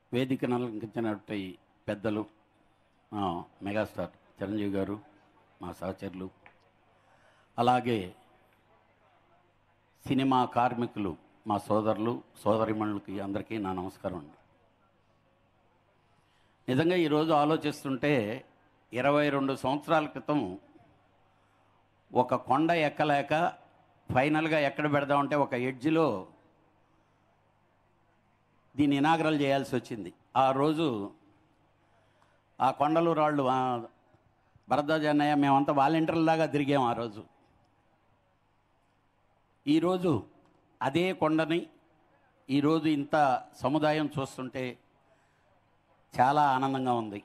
వేదికను అలంకరించినటువంటి పెద్దలు మా మెగాస్టార్ చిరంజీవి గారు మా సహచరులు అలాగే సినిమా కార్మికులు మా సోదరులు సోదరిమణులకి అందరికీ నా నమస్కారం అండి నిజంగా ఈరోజు ఆలోచిస్తుంటే ఇరవై రెండు సంవత్సరాల క్రితం ఒక కొండ ఎక్కలేక ఫైనల్గా ఎక్కడ పెడదామంటే ఒక ఎడ్జిలో దీన్ని ఇనాగరల్ చేయాల్సి వచ్చింది ఆ రోజు ఆ కొండలు రాళ్ళు ఆ, భరద్వాజ అన్నయ్య మేమంతా వాలంటీర్లాగా తిరిగాం ఆ రోజు ఈరోజు అదే కొండని ఈరోజు ఇంత సముదాయం చూస్తుంటే చాలా ఆనందంగా ఉంది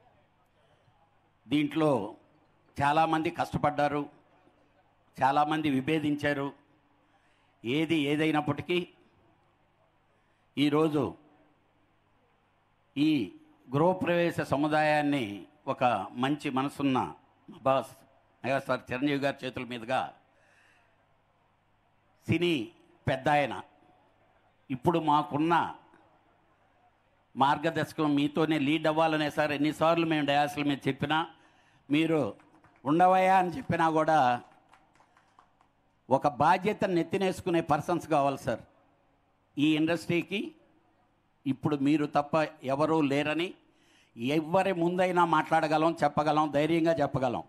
దీంట్లో చాలామంది కష్టపడ్డారు చాలామంది విభేదించారు ఏది ఏదైనప్పటికీ ఈరోజు ఈ గృహప్రవేశ సముదాయాన్ని ఒక మంచి మనసున్న మా బాస్ మెగాస్టార్ చిరంజీవి గారి చేతుల మీదుగా సినీ పెద్ద ఆయన ఇప్పుడు మాకున్న మార్గదర్శకం మీతోనే లీడ్ అవ్వాలనే సార్ ఎన్నిసార్లు మేము డయాసుల మీద చెప్పినా మీరు ఉండవయా అని చెప్పినా కూడా ఒక బాధ్యతను నెత్తినేసుకునే పర్సన్స్ కావాలి సార్ ఈ ఇండస్ట్రీకి ఇప్పుడు మీరు తప్ప ఎవరూ లేరని ఎవరి ముందైనా మాట్లాడగలం చెప్పగలం ధైర్యంగా చెప్పగలం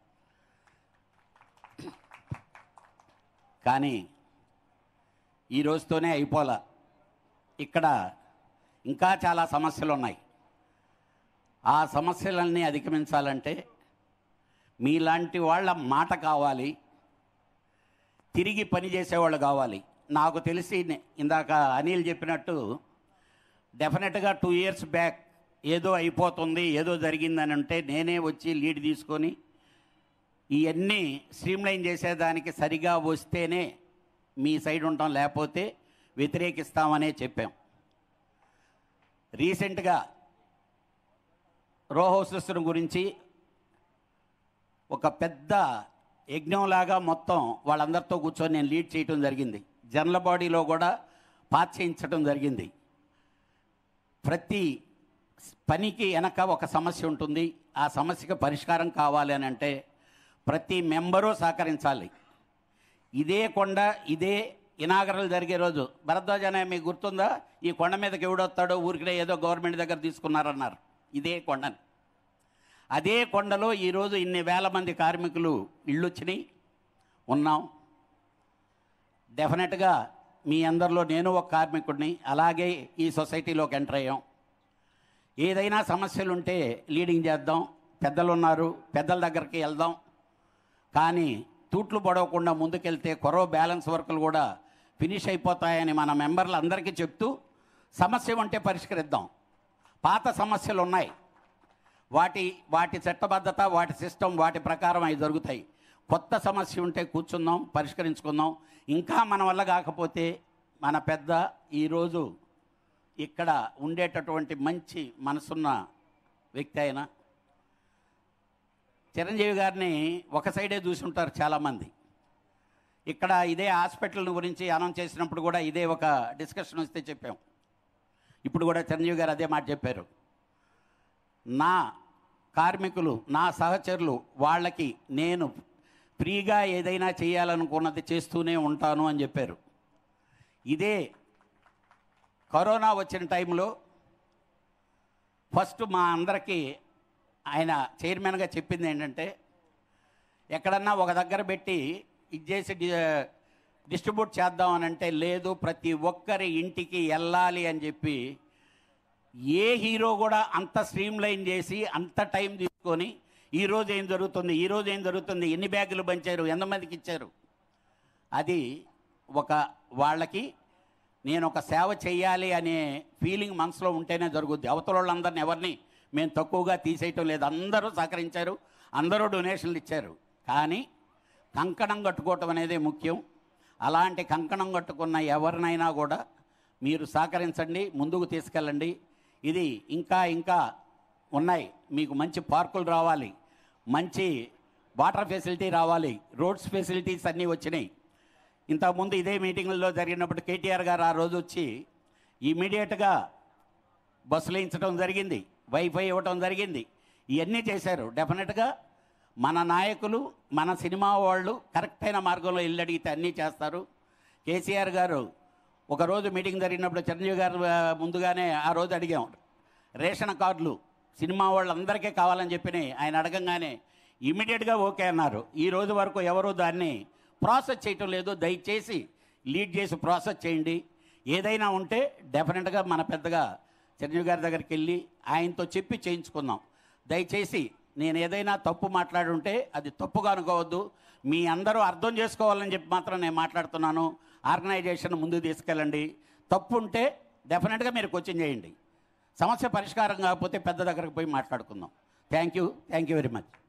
కానీ ఈ రోజుతోనే అయిపోలా ఇక్కడ ఇంకా చాలా సమస్యలు ఉన్నాయి ఆ సమస్యలన్నీ అధిగమించాలంటే మీలాంటి వాళ్ళ మాట కావాలి తిరిగి పని చేసేవాళ్ళు కావాలి నాకు తెలిసి నే- ఇందాక అనిల్ చెప్పినట్టు డెఫినెట్గా టూ ఇయర్స్ బ్యాక్ ఏదో అయిపోతుంది ఏదో జరిగిందని అంటే నేనే వచ్చి లీడ్ తీసుకొని ఇవన్నీ స్ట్రీమ్లైన్ చేసేదానికి సరిగా వస్తేనే మీ సైడ్ ఉంటాం లేకపోతే వ్యతిరేకిస్తామనే చెప్పాం రీసెంట్గా రో హౌసెస్ గురించి ఒక పెద్ద యజ్ఞంలాగా మొత్తం వాళ్ళందరితో కూర్చొని నేను లీడ్ చేయటం జరిగింది జనరల్ బాడీలో కూడా పాస్ చేయించడం జరిగింది ప్రతి పనికి వెనక ఒక సమస్య ఉంటుంది ఆ సమస్యకు పరిష్కారం కావాలి అని అంటే ప్రతి మెంబరు సహకరించాలి ఇదే కొండ ఇదే ఇనాగరలు జరిగే రోజు భరద్వాజ అనే మీకు గుర్తుందా ఈ కొండ మీదకి ఎవడొస్తాడో ఊరికినే ఏదో గవర్నమెంట్ దగ్గర తీసుకున్నారన్నారు ఇదే కొండని అదే కొండలో ఈరోజు ఇన్ని వేల మంది కార్మికులు ఇళ్ళు వచ్చినాయి ఉన్నాం డెఫినెట్గా మీ అందరిలో నేను ఒక కార్మికుడిని అలాగే ఈ సొసైటీలోకి ఎంటర్ అయ్యాం ఏదైనా సమస్యలు ఉంటే లీడింగ్ చేద్దాం పెద్దలు ఉన్నారు పెద్దల దగ్గరికి వెళ్దాం కానీ తూట్లు పడవకుండా ముందుకెళ్తే కొరవ బ్యాలెన్స్ వర్కులు కూడా ఫినిష్ అయిపోతాయని మన మెంబర్లు అందరికీ చెప్తూ సమస్య ఉంటే పరిష్కరిద్దాం పాత సమస్యలు ఉన్నాయి వాటి వాటి చట్టబద్ధత వాటి సిస్టమ్ వాటి ప్రకారం అవి జరుగుతాయి కొత్త సమస్య ఉంటే కూర్చుందాం పరిష్కరించుకుందాం ఇంకా మన వల్ల కాకపోతే మన పెద్ద ఈరోజు ఇక్కడ ఉండేటటువంటి మంచి మనసున్న వ్యక్తి అయినా చిరంజీవి గారిని ఒక సైడే చూసుంటారు చాలామంది ఇక్కడ ఇదే హాస్పిటల్ గురించి అనౌన్స్ చేసినప్పుడు కూడా ఇదే ఒక డిస్కషన్ వస్తే చెప్పాం ఇప్పుడు కూడా చిరంజీవి గారు అదే మాట చెప్పారు నా కార్మికులు నా సహచరులు వాళ్ళకి నేను ఫ్రీగా ఏదైనా చేయాలనుకున్నది చేస్తూనే ఉంటాను అని చెప్పారు ఇదే కరోనా వచ్చిన టైంలో ఫస్ట్ మా అందరికీ ఆయన చైర్మన్గా చెప్పింది ఏంటంటే ఎక్కడన్నా ఒక దగ్గర పెట్టి ఇది చేసి డి- డిస్ట్రిబ్యూట్ చేద్దాం అని అంటే లేదు ప్రతి ఒక్కరి ఇంటికి వెళ్ళాలి అని చెప్పి ఏ హీరో కూడా అంత స్ట్రీమ్ లైన్ చేసి అంత టైం తీసుకొని ఈరోజు ఏం జరుగుతుంది ఈరోజు ఏం జరుగుతుంది ఎన్ని బ్యాగులు పంచారు ఎంతమందికి ఇచ్చారు అది ఒక వాళ్ళకి నేను ఒక సేవ చేయాలి అనే ఫీలింగ్ మనసులో ఉంటేనే జరుగుద్ది అవతల వాళ్ళందరిని ఎవరిని మేము తక్కువగా తీసేయటం లేదు అందరూ సహకరించారు అందరూ డొనేషన్లు ఇచ్చారు కానీ కంకణం కట్టుకోవటం అనేది ముఖ్యం అలాంటి కంకణం కట్టుకున్న ఎవరినైనా కూడా మీరు సహకరించండి ముందుకు తీసుకెళ్ళండి ఇది ఇంకా ఇంకా ఉన్నాయి మీకు మంచి పార్కులు రావాలి మంచి వాటర్ ఫెసిలిటీ రావాలి రోడ్స్ ఫెసిలిటీస్ అన్నీ వచ్చినాయి ఇంతకుముందు ఇదే మీటింగ్లో జరిగినప్పుడు కేటీఆర్ గారు ఆ రోజు వచ్చి ఇమీడియట్గా బస్సులు వేయించడం జరిగింది వైఫై ఇవ్వటం జరిగింది ఇవన్నీ చేశారు డెఫినెట్గా మన నాయకులు మన సినిమా వాళ్ళు కరెక్ట్ అయిన మార్గంలో ఇల్లు అడిగితే అన్నీ చేస్తారు కేసీఆర్ గారు ఒకరోజు మీటింగ్ జరిగినప్పుడు చిరంజీవి గారు ఆ, ముందుగానే ఆ రోజు అడిగాం రేషన్ కార్డులు సినిమా వాళ్ళందరికీ కావాలని చెప్పి ఆయన అడగంగానే ఇమీడియట్గా ఓకే అన్నారు ఈ రోజు వరకు ఎవరు దాన్ని ప్రాసెస్ చేయటం లేదు దయచేసి లీడ్ చేసి ప్రాసెస్ చేయండి ఏదైనా ఉంటే డెఫినెట్గా మన పెద్దగా చిరంజీవి గారి దగ్గరికి వెళ్ళి ఆయనతో చెప్పి చేయించుకుందాం దయచేసి నేను ఏదైనా తప్పు మాట్లాడుంటే అది తప్పుగా అనుకోవద్దు మీ అందరూ అర్థం చేసుకోవాలని చెప్పి మాత్రం నేను మాట్లాడుతున్నాను ఆర్గనైజేషన్ ముందుకు తీసుకెళ్ళండి తప్పు ఉంటే డెఫినెట్గా మీరు కోచింగ్ చేయండి సమస్య పరిష్కారం కాకపోతే పెద్ద దగ్గరకు పోయి మాట్లాడుకుందాం thank you thank you very much